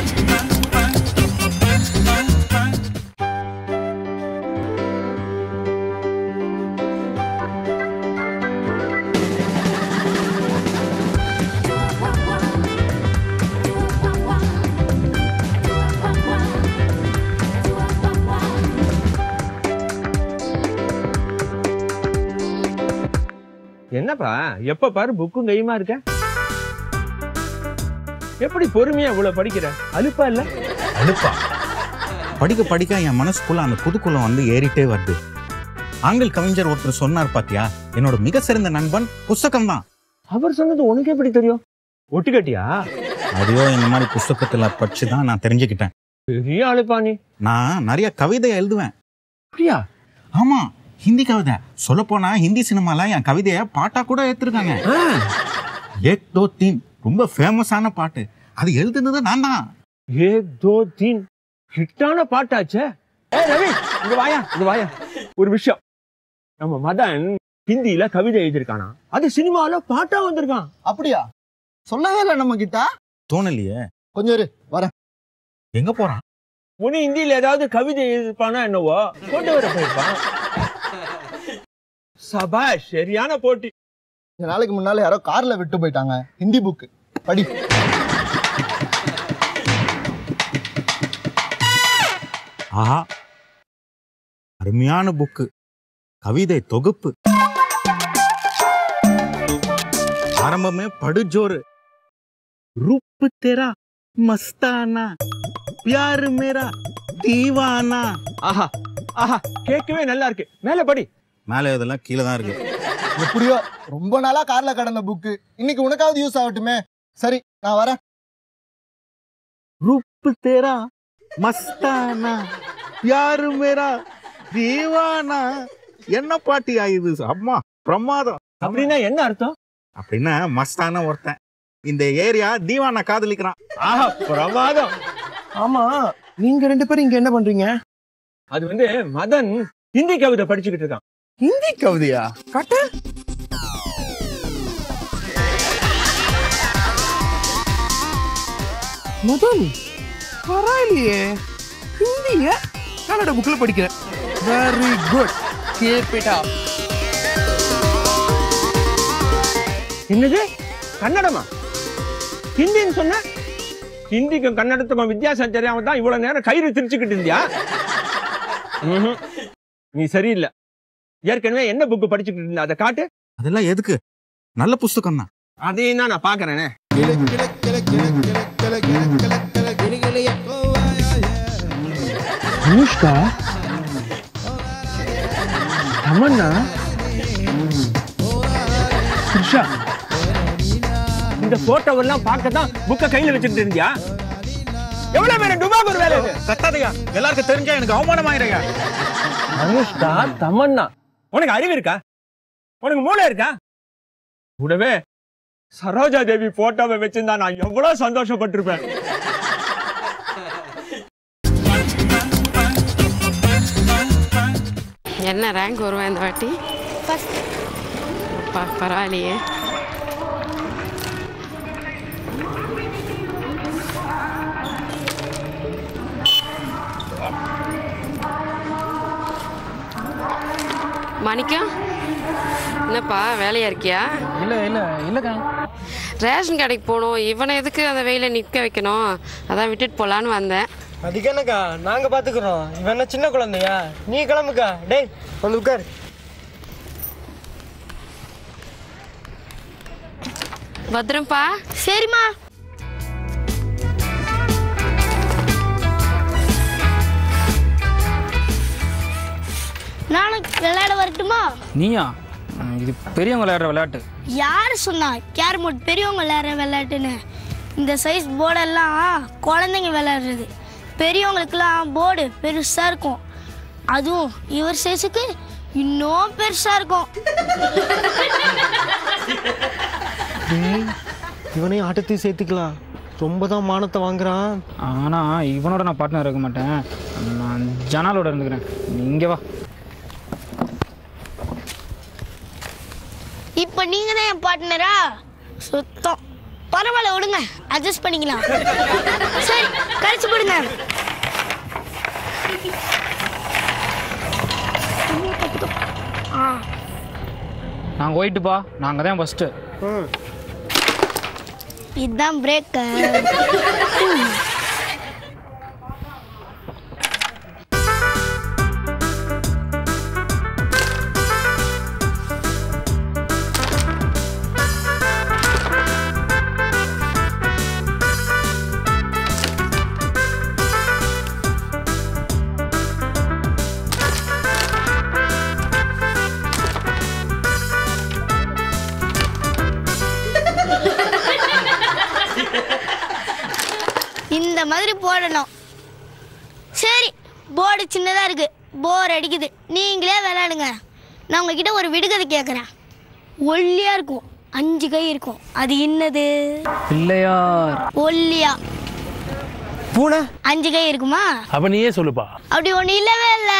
என்னப்பா எப்ப பாரு புக்கும் கையுமா இருக்க எப்படி பொறுமையா இவ்வளவு படிக்கிற அலுப்பா இல்ல அழுப்பா படிக்க படிக்க என் மனசுக்குள்ள அந்த புதுக்குளம் வந்து ஏறிட்டே வருது ஆங்கில் கவிஞர் ஒருத்தர் சொன்னார் பாத்தியா என்னோட மிக சிறந்த நண்பன் புஸ்தகம் தான் அவர் சொன்னது உனக்கு எப்படி தெரியும் ஒட்டுக்கட்டியா அதையோ இந்த மாதிரி புஸ்தகத்துல படிச்சு தான் நான் தெரிஞ்சுக்கிட்டேன் பெரிய அழுப்பா நீ நான் நிறைய கவிதை எழுதுவேன் அப்படியா ஆமா ஹிந்தி கவிதை சொல்ல போனா ஹிந்தி சினிமால என் கவிதைய பாட்டா கூட எடுத்திருக்காங்க ஆ, ஏக் தோ தீன் ரொம்ப ஃபேமஸான பாட்டு அது எழுதுனது நான் தான் ஏக் தோ தீன் ஹிட்டான பாட்டாச்சே ஏய் ரவி இங்க வாயா இங்க வாயா ஒரு விஷயம் நம்ம மதன் ஹிந்தியில கவிதை எழுதியிருக்கானா அது சினிமால பாட்டா வந்திருக்கான் அப்படியா சொல்லவே இல்லை நம்ம கிட்ட தோணலையே கொஞ்சம் இரு வரேன் எங்க போறான் உனி ஹிந்தியில ஏதாவது கவிதை எழுதிருப்பானா என்னவோ கொண்டு வர போயிருப்பான் சபாஷ் சரியான போட்டி கொஞ்ச நாளைக்கு முன்னால யாரோ கார்ல விட்டு போயிட்டாங்க ஹிந்தி புக்கு படி ஆஹா அருமையான புக்கு கவிதை தொகுப்பு ஆரம்பமே படுஜோறு ரூப் தெரா மஸ்தானா பியார் மேரா தீவானா ஆஹா ஆஹா கேட்கவே நல்லா இருக்கு மேல படி மேலே இதெல்லாம் கீழே தான் இருக்கு எப்படியோ ரொம்ப நாளா கார்ல கடந்த புக்கு இன்னைக்கு உனக்காவது யூஸ் ஆகட்டுமே சரி நான் வரேன் ரூப் தெரா மஸ்தானா பியார் மேரா தீவானா என்ன பாட்டி ஆயுது அம்மா பிரமாதம் அப்படின்னா என்ன அர்த்தம் அப்படின்னா மஸ்தான ஒருத்தன் இந்த ஏரியா தீவானா காதலிக்கிறான் ஆஹா பிரமாதம் ஆமா நீங்க ரெண்டு பேரும் இங்க என்ன பண்றீங்க அது வந்து மதன் ஹிந்தி கவிதை படிச்சுக்கிட்டு இருக்கான் ஹிந்தி கவிதையா கட்ட மதன் பரவாயில்லையே ஹிந்திய கன்னட புக்ல படிக்கிறேன் very good keep it up என்னது கன்னடமா ஹிந்தின்னு சொன்ன ஹிந்திக்கும் கன்னடத்துக்கும் வித்தியாசம் தெரியாம தான் இவ்வளவு நேரம் கயிறு திரிச்சுக்கிட்டு இருந்தியா ம்ஹும். நீ சரியில்லை ஏற்கனவே என்ன புக்கு படிச்சுக்கிட்டு இருந்த அதை காட்டு அதெல்லாம் எதுக்கு நல்ல புஸ்தகம் தான் அதையும் தான் நான் பாக்குறேனே அனுஷ்கா தமன்னா த்ரிஷா இந்த போட்டோவெல்லாம் பார்க்க தான் புக்கை கையில வச்சுட்டு இருந்தியா எவ்வளவு பேர் டுபாக் ஒரு வேலை இது கத்தாதீங்க எல்லாருக்கும் தெரிஞ்சா எனக்கு அவமானம் ஆயிருங்க அனுஷ்கா தமன்னா உனக்கு அறிவு இருக்கா உனக்கு மூளை இருக்கா கூடவே சரோஜா தேவி போட்டோவை வச்சிருந்தா நான் எவ்வளவு சந்தோஷப்பட்டிருப்பேன் என்ன ரேங்க் வருவேன் இந்த வாட்டி அப்பா பரவாயில்லையே மணிக்கம் என்னப்பா வேலையா இருக்கியா இல்ல இல்ல இல்லக்கா ரேஷன் கடைக்கு போகணும் இவனை எதுக்கு அந்த வெயில நிற்க வைக்கணும் அதான் விட்டுட்டு போகலான்னு வந்தேன் அதுக்கு என்னக்கா நாங்க பாத்துக்கிறோம் இவன் என்ன சின்ன குழந்தையா நீ கிளம்புக்கா டேய் வந்து உட்கார் பத்திரம்ப்பா சரிம்மா நானும் விளையாட வரட்டுமா நீயா ம், இது பெரியவங்க விளையாடுற விளையாட்டு யார் சொன்னா கேரம் போர்டு பெரியவங்க விளையாடுற விளையாட்டுன்னு இந்த சைஸ் போர்டெல்லாம் குழந்தைங்க விளையாடுறது பெரியவங்களுக்கெல்லாம் போர்டு பெருசாக இருக்கும் அதுவும் இவர் சைஸுக்கு இன்னும் பெருசாக இருக்கும் இவனையும் ஆட்டத்தையும் சேர்த்துக்கலாம் ரொம்ப தான் மானத்தை வாங்குறான் ஆனால் இவனோட நான் பார்ட்னர் இருக்க மாட்டேன் நான் ஜனாலோட இருந்துக்கிறேன் நீ இங்கே வா இப்போ நீங்கள் தான் என் பார்ட்னரா சுத்தம் பரவாயில்ல விடுங்க அட்ஜஸ்ட் பண்ணிக்கலாம் சரி வாங்க ஆ நாங்கள் ஒயிட்டுப்பா நாங்கள் தான் ஃபஸ்ட்டு இதுதான் பிரேக் இந்த மாதிரி போடணும் சரி போர்டு சின்னதாக இருக்கு போர் அடிக்குது நீங்களே விளையாடுங்க நான் உங்ககிட்ட ஒரு விடுகதை கேட்குறேன் ஒல்லியாக இருக்கும் அஞ்சு கை இருக்கும் அது என்னது பிள்ளையார் ஒல்லியா பூனை அஞ்சு கை இருக்குமா அப்ப நீயே சொல்லுப்பா அப்படி ஒண்ணு இல்லவே இல்ல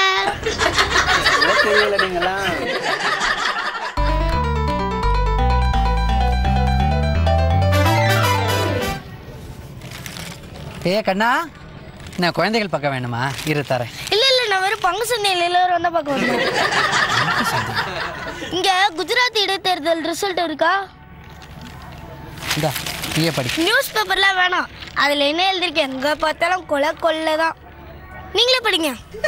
ஏ கண்ணா நான் குழந்தைகள் பக்கம் வேணுமா இரு தரேன் இல்ல இல்ல நான் வெறும் பங்கு சந்தையில் எல்லாரும் வந்தா பார்க்க வந்தேன் இங்க குஜராத் இடைத்தேர்தல் ரிசல்ட் இருக்கா இந்தா நீயே படி நியூஸ் பேப்பர்லாம் வேணாம் அதுல என்ன எழுதிருக்கு எங்க பார்த்தாலும் கொலை கொள்ளை தான் நீங்களே படிங்க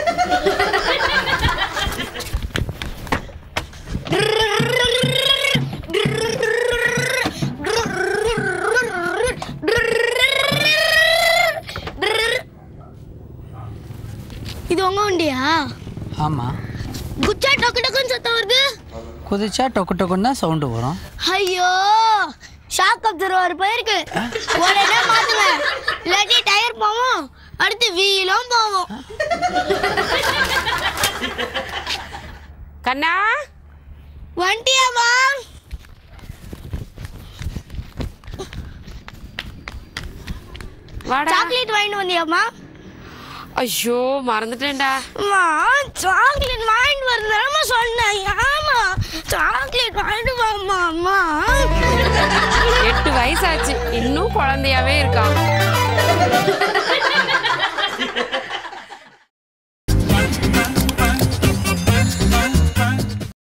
இது உங்க வண்டியா ஆமா குச்சா டக்கு டக்குன்னு சத்தம் வருது குதிச்சா டொக்கு டொக்குன்னு தான் சவுண்டு வரும் ஐயோ ஷாக் அப்சர்வர் போயிருக்கு உடனே மாத்துங்க இல்லாட்டி டயர் போவோம் அடுத்து வீலும் போவோம் கண்ணா வண்டியாமா வாடா சாக்லேட் வாங்கிட்டு வந்தியாமா ஐயோ மறந்துட்டேன்டா அம்மா சாக்லேட் வாங்கிட்டு வரதாமா சொன்னேன் ஆமா சாக்லேட் வாங்கிட்டு வாமா அம்மா எட்டு வயசாச்சு இன்னும் குழந்தையாவே இருக்கான்